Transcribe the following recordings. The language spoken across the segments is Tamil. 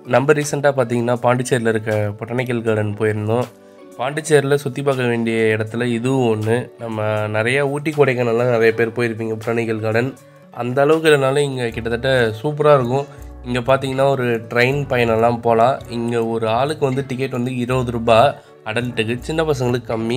நம்ம ரீசெண்டாக பார்த்தீங்கன்னா பாண்டிச்சேரியில் இருக்க பொட்டானிக்கல் கார்டன் போயிருந்தோம் பாண்டிச்சேரியில் சுற்றி பார்க்க வேண்டிய இடத்துல இதுவும் ஒன்று நம்ம நிறையா ஊட்டி கொடைக்கானல்லாம் நிறைய பேர் போயிருப்பீங்க பொட்டானிக்கல் கார்டன் அந்த அளவுக்கு இல்லைனாலும் இங்கே கிட்டத்தட்ட சூப்பராக இருக்கும் இங்கே பார்த்தீங்கன்னா ஒரு ட்ரெயின் பயணம்லாம் போகலாம் இங்கே ஒரு ஆளுக்கு வந்து டிக்கெட் வந்து இருபது ரூபாய் அடல்ட்டுக்கு சின்ன பசங்களுக்கு கம்மி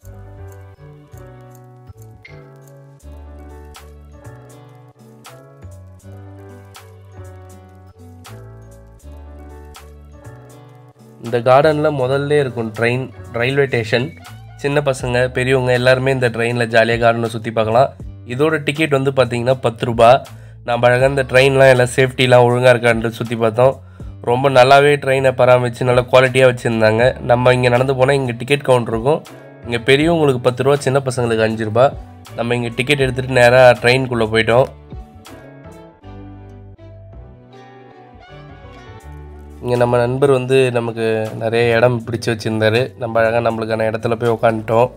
இந்த கார்டனில் முதல்ல இருக்கும் ட்ரெயின் ரயில்வே ஸ்டேஷன் சின்ன பசங்க பெரியவங்க எல்லாருமே இந்த ட்ரெயினில் ஜாலியாக கார்டனை சுற்றி பார்க்கலாம் இதோட டிக்கெட் வந்து பார்த்தீங்கன்னா பத்து ரூபா நம்ம அழகாக இந்த ட்ரெயின்லாம் எல்லாம் சேஃப்டிலாம் ஒழுங்காக இருக்கான்ட்டு சுற்றி பார்த்தோம் ரொம்ப நல்லாவே ட்ரெயினை பராமரித்து நல்லா குவாலிட்டியாக வச்சுருந்தாங்க நம்ம இங்கே நடந்து போனால் இங்கே டிக்கெட் கவுண்டர் இருக்கும் இங்கே பெரியவங்களுக்கு பத்து ரூபா சின்ன பசங்களுக்கு அஞ்சு ரூபா நம்ம இங்கே டிக்கெட் எடுத்துகிட்டு நேராக ட்ரெயின்குள்ளே போயிட்டோம் இங்கே நம்ம நண்பர் வந்து நமக்கு நிறைய இடம் பிடிச்சி வச்சுருந்தாரு நம்ம அழகாக நம்மளுக்கான இடத்துல போய் உக்காந்துட்டோம்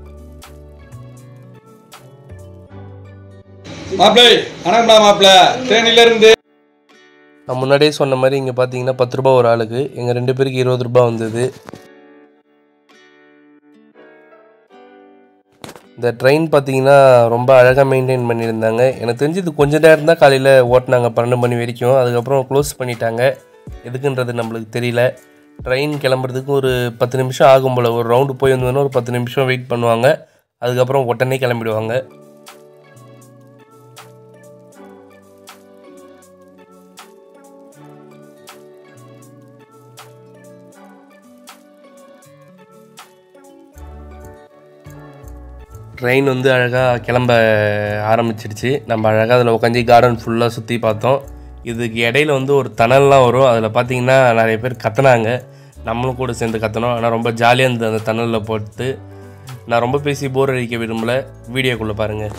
மாப்பிள்ளை வணக்கம்டா மாப்பிள்ள தேனில இருந்து நான் முன்னாடியே சொன்ன மாதிரி இங்கே பார்த்தீங்கன்னா பத்து ரூபா ஒரு ஆளுக்கு எங்கள் ரெண்டு பேருக்கு இருபது ரூபா வந்தது இந்த ட்ரெயின் பார்த்தீங்கன்னா ரொம்ப அழகாக மெயின்டைன் பண்ணியிருந்தாங்க எனக்கு தெரிஞ்சு இது கொஞ்ச நேரம் தான் காலையில் ஓட்டினாங்க பன்னெண்டு மணி வரைக்கும் அதுக்கப்புறம் க்ளோஸ் பண்ணிட்டாங்க எதுக்குன்றது நம்மளுக்கு தெரியல ட்ரெயின் கிளம்புறதுக்கு ஒரு பத்து நிமிஷம் ஆகும் போல் ஒரு ரவுண்டு போய் வந்தோன்னா ஒரு பத்து நிமிஷம் வெயிட் பண்ணுவாங்க அதுக்கப்புறம் உடனே கிளம்பிடுவாங்க ட்ரெயின் வந்து அழகாக கிளம்ப ஆரம்பிச்சிருச்சு நம்ம அழகாக அதில் உட்காந்து கார்டன் ஃபுல்லாக சுற்றி பார்த்தோம் இதுக்கு இடையில வந்து ஒரு தணல்லாம் வரும் அதில் பார்த்தீங்கன்னா நிறைய பேர் கத்துனாங்க நம்மளும் கூட சேர்ந்து கத்தணும் ஆனால் ரொம்ப ஜாலியாக இருந்தது அந்த தணலில் போட்டு நான் ரொம்ப பேசி போர் அடிக்க விரும்பல வீடியோக்குள்ளே பாருங்கள்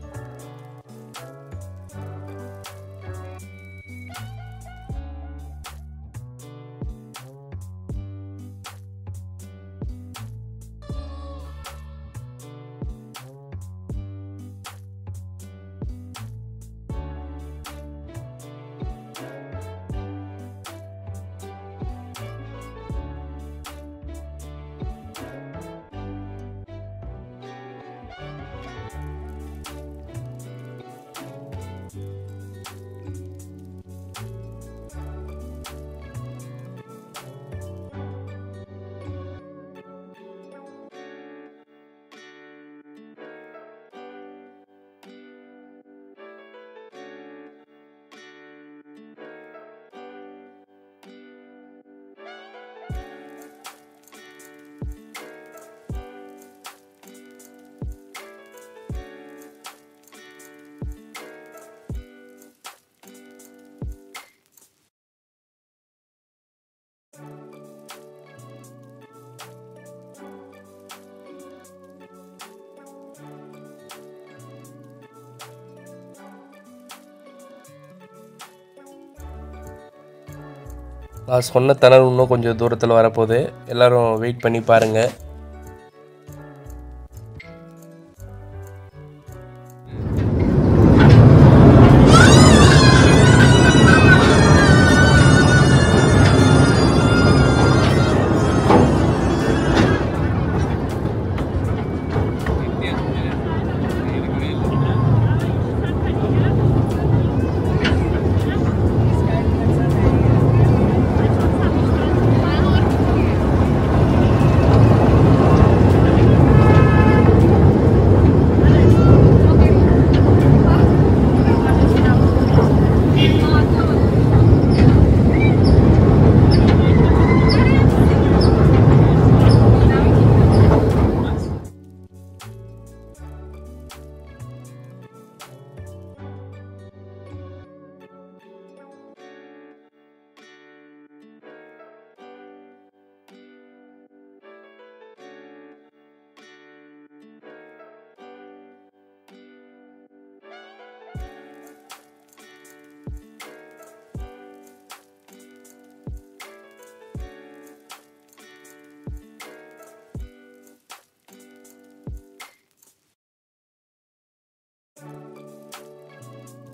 நான் சொன்ன தணல் இன்னும் கொஞ்சம் தூரத்தில் வரப்போகுது எல்லோரும் வெயிட் பண்ணி பாருங்கள்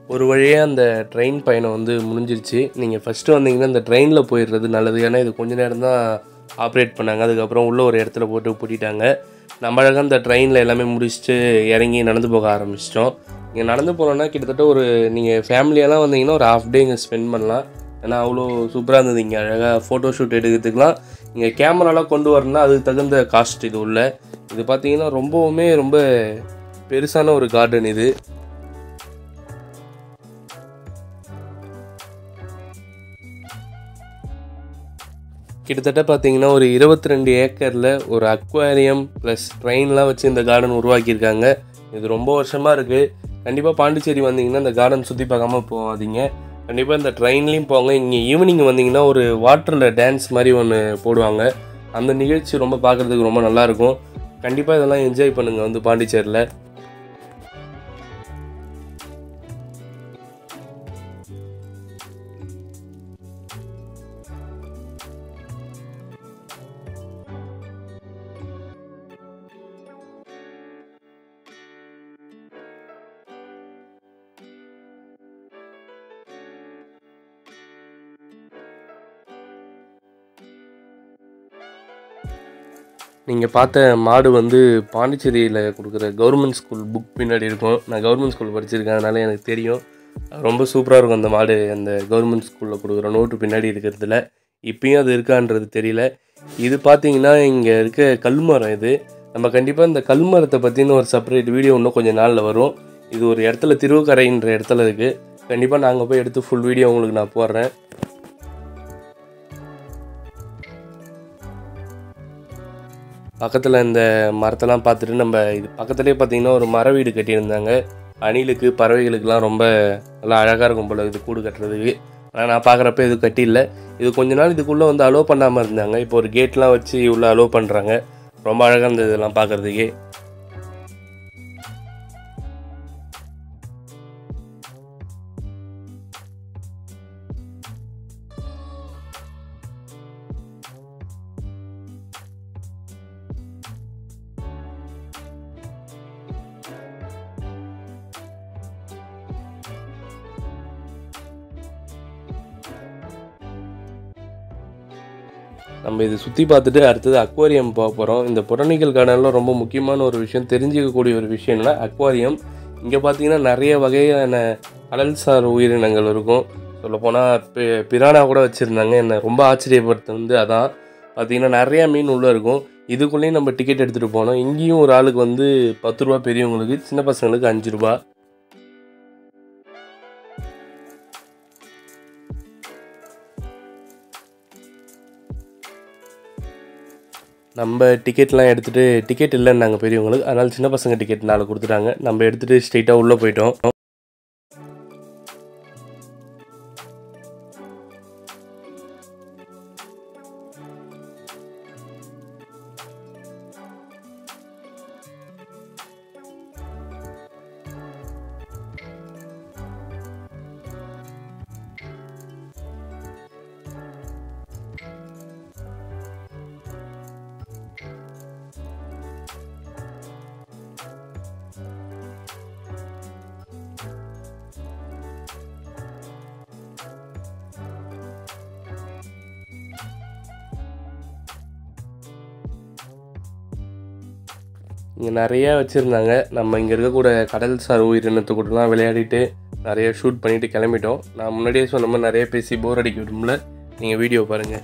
ஒரு வழியாக அந்த ட்ரெயின் பயணம் வந்து முடிஞ்சிருச்சு நீங்கள் ஃபஸ்ட்டு வந்தீங்கன்னா இந்த ட்ரெயினில் போயிடுறது நல்லது ஏன்னா இது கொஞ்ச நேரம் தான் ஆப்ரேட் பண்ணாங்க அதுக்கப்புறம் உள்ளே ஒரு இடத்துல போட்டு பூட்டிட்டாங்க நம்ம அழகாக அந்த ட்ரெயினில் எல்லாமே முடிச்சுட்டு இறங்கி நடந்து போக ஆரம்பிச்சிட்டோம் இங்கே நடந்து போனோன்னா கிட்டத்தட்ட ஒரு நீங்கள் ஃபேமிலியெல்லாம் வந்தீங்கன்னா ஒரு ஹாஃப் டே இங்கே ஸ்பெண்ட் பண்ணலாம் ஏன்னா அவ்வளோ சூப்பராக இருந்தது இங்கே அழகாக ஃபோட்டோ ஷூட் எடுக்கிறதுக்குலாம் இங்கே கேமராலாம் கொண்டு வரணும்னா அதுக்கு தகுந்த காஸ்ட் இது உள்ள இது பார்த்தீங்கன்னா ரொம்பவுமே ரொம்ப பெருசான ஒரு கார்டன் இது கிட்டத்தட்ட பார்த்தீங்கன்னா ஒரு இருபத்தி ரெண்டு ஏக்கரில் ஒரு அக்வாரியம் ப்ளஸ் ட்ரெயின்லாம் வச்சு இந்த கார்டன் உருவாக்கியிருக்காங்க இது ரொம்ப வருஷமாக இருக்குது கண்டிப்பாக பாண்டிச்சேரி வந்தீங்கன்னா இந்த கார்டன் சுற்றி பார்க்காம போகாதீங்க கண்டிப்பாக இந்த ட்ரெயின்லேயும் போங்க இங்கே ஈவினிங் வந்தீங்கன்னா ஒரு வாட்டரில் டான்ஸ் மாதிரி ஒன்று போடுவாங்க அந்த நிகழ்ச்சி ரொம்ப பார்க்குறதுக்கு ரொம்ப நல்லாயிருக்கும் கண்டிப்பாக இதெல்லாம் என்ஜாய் பண்ணுங்கள் வந்து பாண்டிச்சேரியில் நீங்கள் பார்த்த மாடு வந்து பாண்டிச்சேரியில் கொடுக்குற கவர்மெண்ட் ஸ்கூல் புக் பின்னாடி இருக்கும் நான் கவர்மெண்ட் ஸ்கூல் படிச்சிருக்கேன் அதனால எனக்கு தெரியும் ரொம்ப சூப்பராக இருக்கும் அந்த மாடு அந்த கவர்மெண்ட் ஸ்கூலில் கொடுக்குற நோட்டு பின்னாடி இருக்கிறதுல இப்பயும் அது இருக்கான்றது தெரியல இது பார்த்தீங்கன்னா இங்கே இருக்க கல்மரம் இது நம்ம கண்டிப்பாக இந்த கல்மரத்தை பற்றின ஒரு செப்பரேட் வீடியோ இன்னும் கொஞ்சம் நாளில் வரும் இது ஒரு இடத்துல திருவக்கரைன்ற இடத்துல இருக்குது கண்டிப்பாக நாங்கள் போய் எடுத்து ஃபுல் வீடியோ உங்களுக்கு நான் போடுறேன் பக்கத்தில் இந்த மரத்தெல்லாம் பார்த்துட்டு நம்ம இது பக்கத்துலேயே பார்த்தீங்கன்னா ஒரு மர வீடு கட்டியிருந்தாங்க அணிலுக்கு பறவைகளுக்கெல்லாம் ரொம்ப நல்லா அழகாக இருக்கும் போல் இது கூடு கட்டுறதுக்கு ஆனால் நான் பார்க்குறப்ப இது கட்டியில்ல இது கொஞ்ச நாள் இதுக்குள்ளே வந்து அலோவ் பண்ணாமல் இருந்தாங்க இப்போ ஒரு கேட்லாம் வச்சு உள்ளே அலோவ் பண்ணுறாங்க ரொம்ப அழகாக இருந்தது இதெல்லாம் பார்க்குறதுக்கே நம்ம இது சுற்றி பார்த்துட்டு அடுத்தது அக்வாரியம் போக போகிறோம் இந்த புறணிகள் கார்டனில் ரொம்ப முக்கியமான ஒரு விஷயம் தெரிஞ்சிக்கக்கூடிய ஒரு விஷயம்னா அக்வாரியம் இங்கே பார்த்தீங்கன்னா நிறைய வகையான கடல்சார் உயிரினங்கள் இருக்கும் சொல்லப்போனால் பி பிரானா கூட வச்சுருந்தாங்க என்னை ரொம்ப ஆச்சரியப்படுத்த வந்து அதான் பார்த்தீங்கன்னா நிறையா மீன் உள்ளே இருக்கும் இதுக்குள்ளேயும் நம்ம டிக்கெட் எடுத்துகிட்டு போனோம் இங்கேயும் ஒரு ஆளுக்கு வந்து பத்து ரூபா பெரியவங்களுக்கு சின்ன பசங்களுக்கு அஞ்சு ரூபா நம்ம டிக்கெட்லாம் எடுத்துகிட்டு டிக்கெட் இல்லைன்னு நாங்கள் பெரியவங்களுக்கு அதனால் சின்ன பசங்க டிக்கெட் நாலு கொடுத்துட்டாங்க நம்ம எடுத்துகிட்டு ஸ்ட்ரெயிட்டாக உள்ளே போயிட்டோம் இங்கே நிறையா வச்சுருந்தாங்க நம்ம இங்கே இருக்கக்கூட கடல்சார் உயிரினத்து கூடலாம் விளையாடிட்டு நிறைய ஷூட் பண்ணிவிட்டு கிளம்பிட்டோம் நான் முன்னாடியே சொன்ன மாதிரி நிறைய பேசி போர் அடிக்க விரும்பல நீங்கள் வீடியோ பாருங்கள்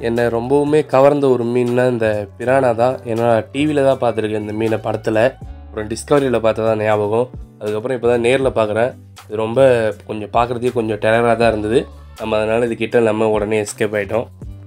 என்னை ரொம்பவுமே கவர்ந்த ஒரு மீன்னா இந்த பிரானா தான் ஏன்னா டிவியில் தான் பார்த்துருக்கேன் இந்த மீனை படத்தில் அப்புறம் டிஸ்கவரியில் பார்த்தா தான் ஞாபகம் அதுக்கப்புறம் இப்போ தான் நேரில் பார்க்குறேன் இது ரொம்ப கொஞ்சம் பார்க்குறதுக்கே கொஞ்சம் டெரராக தான் இருந்தது நம்ம அதனால் இது கிட்ட நம்ம உடனே எஸ்கேப் ஆகிட்டோம்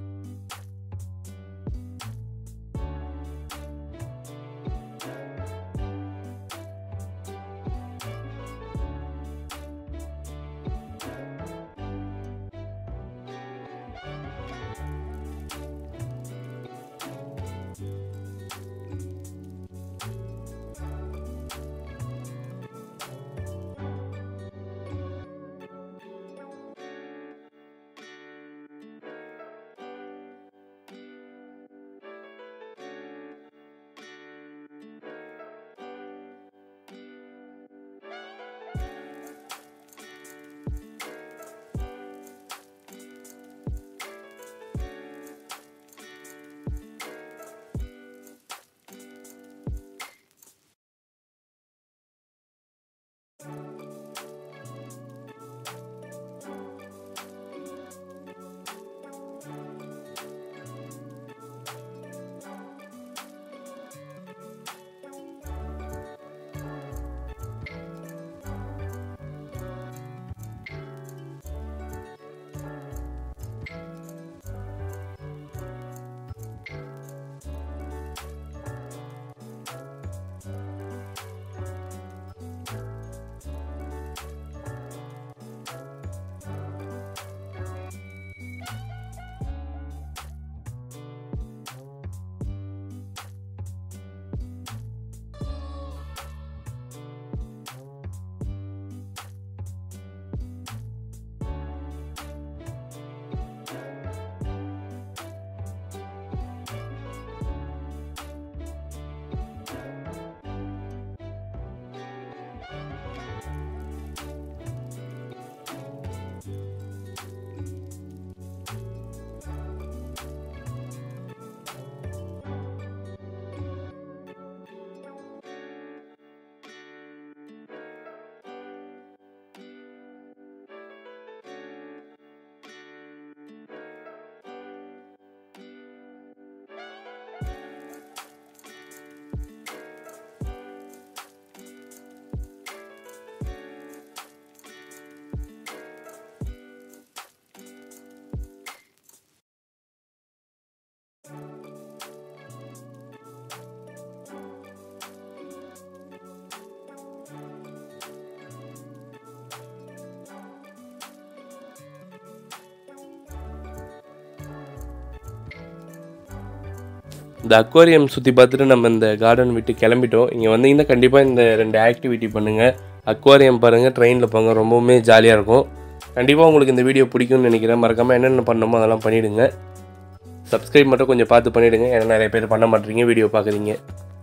இந்த அக்வாரியம் சுற்றி பார்த்துட்டு நம்ம இந்த கார்டன் விட்டு கிளம்பிட்டோம் இங்கே வந்தீங்கன்னா கண்டிப்பாக இந்த ரெண்டு ஆக்டிவிட்டி பண்ணுங்கள் அக்வாரியம் பாருங்கள் ட்ரெயினில் போங்க ரொம்பவுமே ஜாலியாக இருக்கும் கண்டிப்பாக உங்களுக்கு இந்த வீடியோ பிடிக்கும்னு நினைக்கிறேன் மறக்காமல் என்னென்ன பண்ணணுமோ அதெல்லாம் பண்ணிவிடுங்க சப்ஸ்கிரைப் மட்டும் கொஞ்சம் பார்த்து பண்ணிவிடுங்க ஏன்னா நிறைய பேர் பண்ண மாட்டேறீங்க வீடியோ பார்க்குறீங்க